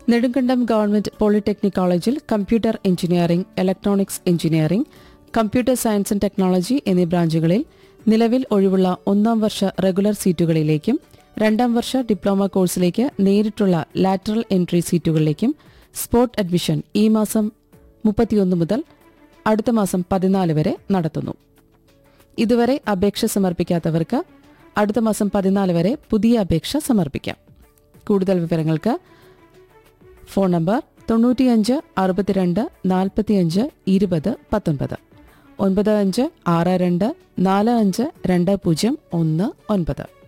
Nedumkandam government polytechnic കോളേജിൽ computer engineering electronics engineering computer science and technology എന്നീ ബ്രാഞ്ചുകളിൽ നിലവിൽ ഒഴിവുള്ള ഒന്നാം വർഷ റെഗുലർ സീറ്റുകളിലേക്കും രണ്ടാം വർഷ ഡിപ്ലോമ കോഴ്സിലേക്ക് നേരിട്ടുള്ള ലാറ്ററൽ എൻട്രി സീറ്റുകളിലേക്കും സ്പോട്ട് അഡ്മിഷൻ ഈ മാസം മുപ്പത്തിയൊന്ന് മുതൽ അടുത്ത മാസം പതിനാല് വരെ നടത്തുന്നു ഇതുവരെ അപേക്ഷ സമർപ്പിക്കാത്തവർക്ക് അടുത്ത മാസം പതിനാല് വരെ പുതിയ അപേക്ഷ സമർപ്പിക്കാം കൂടുതൽ വിവരങ്ങൾക്ക് ഫോൺ നമ്പർ തൊണ്ണൂറ്റിയഞ്ച് അറുപത്തിരണ്ട് നാൽപ്പത്തിയഞ്ച് ഇരുപത് പത്തൊൻപത് ഒൻപത് അഞ്ച് ആറ് രണ്ട് നാല് അഞ്ച് രണ്ട് പൂജ്യം ഒന്ന് ഒൻപത്